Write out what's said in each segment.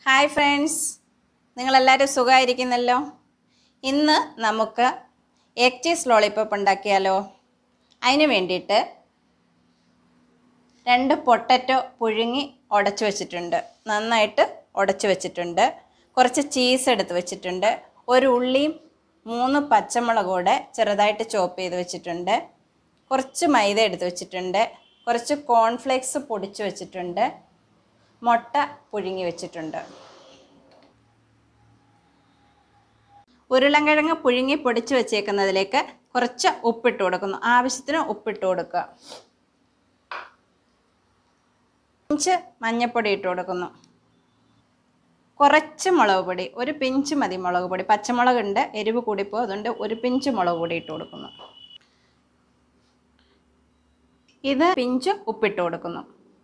hi friends നിങ്ങളെല്ലാവരും സുഖമായിരിക്കുന്നല്ലോ ഇന്ന് നമുക്ക് എഗ് ചീസ് ലോളിപ്പോപ്പ് ഉണ്ടാക്കിയാലോ അതിന് വേണ്ടിയിട്ട് രണ്ട് പൊട്ടറ്റോ പുഴുങ്ങി ഉടച്ചു വെച്ചിട്ടുണ്ട് നന്നായിട്ട് ഉടച്ചു വെച്ചിട്ടുണ്ട് കുറച്ച് ചീസ് എടുത്ത് വെച്ചിട്ടുണ്ട് ഒരു ഉള്ളിയും മൂന്ന് പച്ചമുളക് കൂടെ ചെറുതായിട്ട് ചോപ്പ് ചെയ്ത് വെച്ചിട്ടുണ്ട് കുറച്ച് മൈദ എടുത്ത് വെച്ചിട്ടുണ്ട് കുറച്ച് കോൺഫ്ലേക്സ് പൊടിച്ച് വെച്ചിട്ടുണ്ട് മുട്ട പുഴുങ്ങി വെച്ചിട്ടുണ്ട് ഉരുളൻകിഴങ്ങ് പുഴുങ്ങി പൊടിച്ച് വെച്ചേക്കുന്നതിലേക്ക് കുറച്ച് ഉപ്പിട്ട് കൊടുക്കുന്നു ആവശ്യത്തിന് ഉപ്പിട്ട് കൊടുക്കുക പിഞ്ച് മഞ്ഞൾപ്പൊടി ഇട്ട് കൊടുക്കുന്നു കുറച്ച് മുളക് പൊടി ഒരു പിഞ്ച് മതി മുളക് പൊടി പച്ചമുളക് ഉണ്ട് എരിവ് കൂടിപ്പോ അതുകൊണ്ട് ഒരു പിഞ്ച് മുളക് പൊടി ഇട്ട് കൊടുക്കുന്നു ഇത് പിഞ്ച് ഉപ്പിട്ട് കൊടുക്കുന്നു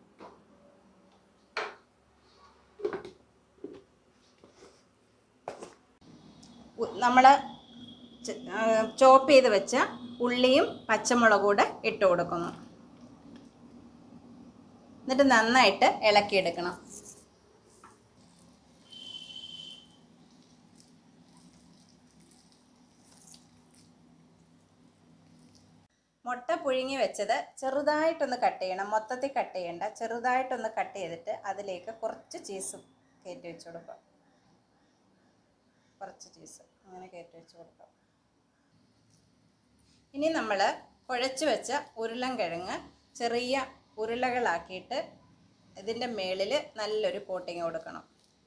നമ്മൾ ചോപ്പ് ചെയ്ത് വെച്ച ഉള്ളിയും പച്ചമുളകും കൂടെ ഇട്ട് കൊടുക്കുന്നു എന്നിട്ട് നന്നായിട്ട് ഇളക്കിയെടുക്കണം മുട്ട പുഴുങ്ങി വെച്ചത് ചെറുതായിട്ടൊന്ന് കട്ട് ചെയ്യണം മൊത്തത്തിൽ കട്ട് ചെയ്യണ്ട ചെറുതായിട്ടൊന്ന് കട്ട് ചെയ്തിട്ട് അതിലേക്ക് കുറച്ച് ചീസും കയറ്റി വെച്ച് കൊടുക്കാം കുറച്ച് ചീസ് അങ്ങനെ കയറ്റി വെച്ച് കൊടുക്കാം ഇനി നമ്മൾ കുഴച്ച് വെച്ച ഉരുളൻകിഴങ്ങ് ചെറിയ ഉരുളകളാക്കിയിട്ട് ഇതിൻ്റെ മേളിൽ നല്ലൊരു കോട്ടിങ് കൊടുക്കണം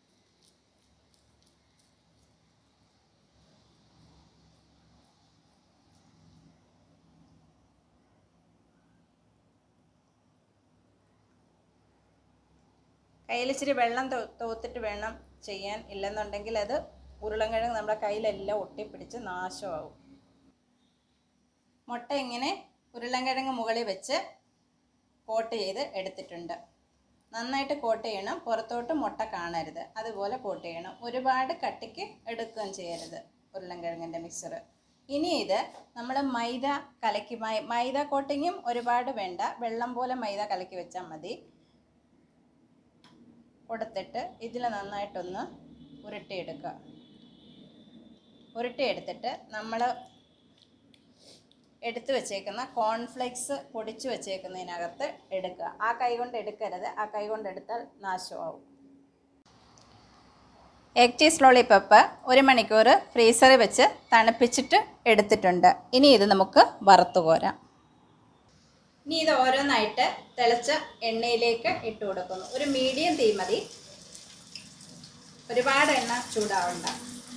കയ്യിൽ ഇച്ചിരി വെള്ളം തോ തോത്തിട്ട് വേണം ചെയ്യാൻ ഇല്ലെന്നുണ്ടെങ്കിൽ അത് ഉരുളൻകിഴങ്ങ് നമ്മുടെ കയ്യിലെല്ലാം ഒട്ടിപ്പിടിച്ച് നാശമാവും മുട്ട ഇങ്ങനെ ഉരുളൻകിഴങ്ങ് മുകളിൽ വെച്ച് കോട്ട് ചെയ്ത് എടുത്തിട്ടുണ്ട് നന്നായിട്ട് കോട്ട് ചെയ്യണം പുറത്തോട്ട് മുട്ട കാണരുത് അതുപോലെ കോട്ട് ചെയ്യണം ഒരുപാട് കട്ടിക്ക് എടുക്കുകയും ചെയ്യരുത് ഉരുളൻകിഴങ്ങിൻ്റെ മിക്സർ ഇനി ഇത് നമ്മൾ മൈദ കലക്കി മൈ മൈദ കോട്ടിങ്ങും ഒരുപാട് വേണ്ട വെള്ളം പോലെ മൈദ കലക്കി വെച്ചാൽ മതി കൊടുത്തിട്ട് ഇതിൽ നന്നായിട്ടൊന്ന് ഉരുട്ടിയെടുക്കുക ഉരുട്ടിയെടുത്തിട്ട് നമ്മൾ എടുത്തു വെച്ചേക്കുന്ന കോൺഫ്ലെക്സ് പൊടിച്ചു വെച്ചേക്കുന്നതിനകത്ത് എടുക്കുക ആ കൈ കൊണ്ട് എടുക്കരുത് ആ കൈ കൊണ്ട് എടുത്താൽ നാശമാവും എഗ് ചീസ് ലോളിപ്പപ്പ് ഒരു മണിക്കൂർ ഫ്രീസറിൽ വെച്ച് തണുപ്പിച്ചിട്ട് എടുത്തിട്ടുണ്ട് ഇനി ഇത് നമുക്ക് വറുത്തു കോരാം ഇനി ഇത് ഓരോന്നായിട്ട് തിളച്ച എണ്ണയിലേക്ക് ഇട്ട് കൊടുക്കുന്നു ഒരു മീഡിയം തീ മതി ഒരുപാട് എണ്ണ ചൂടാവണ്ട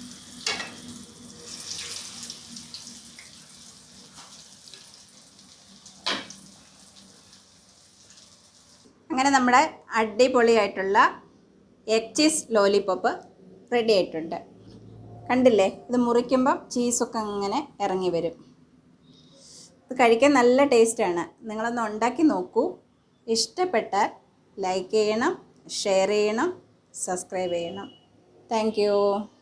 അങ്ങനെ നമ്മുടെ അടിപൊളിയായിട്ടുള്ള എഗ് ചീസ് ലോലിപോപ്പ് റെഡി ആയിട്ടുണ്ട് കണ്ടില്ലേ ഇത് മുറിക്കുമ്പം ചീസൊക്കെ അങ്ങനെ ഇറങ്ങി വരും ഇത് കഴിക്കാൻ നല്ല ടേസ്റ്റാണ് നിങ്ങളൊന്ന് ഉണ്ടാക്കി നോക്കൂ ഇഷ്ടപ്പെട്ടാൽ ലൈക്ക് ചെയ്യണം ഷെയർ ചെയ്യണം സബ്സ്ക്രൈബ് ചെയ്യണം താങ്ക്